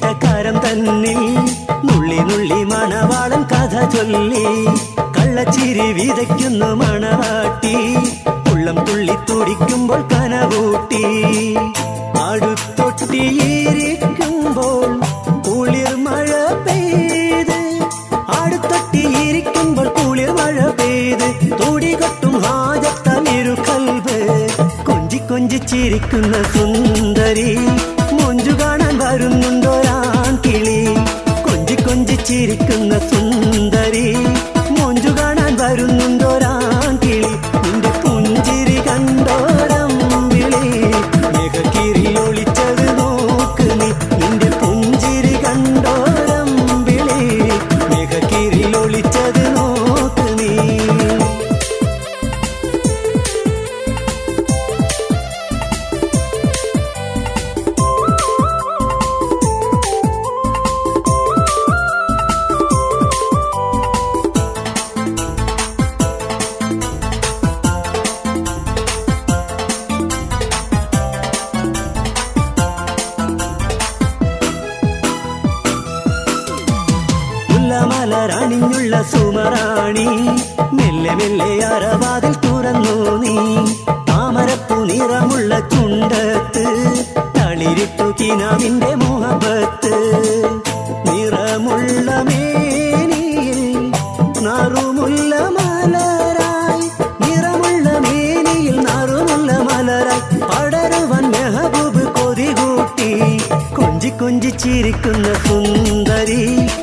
നീട്ടിയിട്ട കരം തന്നിൽ നുള്ളി നുള്ളി മണവാളൻ കഥ ചൊല്ലി കള്ളച്ചിരി വിതയ്ക്കുന്നു മണവാട്ടി ഉള്ളം തുള്ളി തുടിക്കുമ്പോൾ കനവൂട്ടി അടുത്തൊട്ടിയിരിക്കുമ്പോൾ കുളിർ മഴ പെയ്ത് അടുത്തൊട്ടിയിരിക്കുമ്പോൾ കുളിർ മഴ പെയ്ത് തുടികൊട്ടും ഹാജത്താൽ ഇരു കൽവ് കൊഞ്ചി കൊഞ്ചി ചിരിക്കുന്ന സുന്ദരി മൊഞ്ചു കാണാൻ വരുന്നുണ്ടൊരാൺ കിളി കൊഞ്ചി കൊഞ്ചി ചിരിക്കുന്ന സുന്ദരി മൊഞ്ചു കാണാൻ വരുന്നുണ്ടൊരാൺ കിളി നിന്റെ പുഞ്ചിരി കണ്ടോരം വിളി മേഘക്കിരി ഒളിച്ചത് നോക്ക് നീ നിന്റെ പുഞ്ചിരി കണ്ടോരം വിളി മേഘക്കിരി ഒളിച്ചത് നോക്ക് നീ മുല്ലമലരണിഞ്ഞുള്ള സുമറാണി മെല്ലെ മെല്ലെ അറവാതിൽ തുറന്നു നീ താമരപ്പൂ നിറമുള്ള ചുണ്ടത്ത് തളിരിട്ടു കിനാവിന്റെ മുഹബത്ത് നിറമുള്ള മേനിയിൽ നറുമുള്ള മലരായി നിറമുള്ള മേനിയിൽ നറുമുള്ള മലരായി പടരുവൻ മെഹബൂബ് കൊതികൂട്ടി കൊഞ്ചി കൊഞ്ചി ചിരിക്കുന്ന സുന്ദരി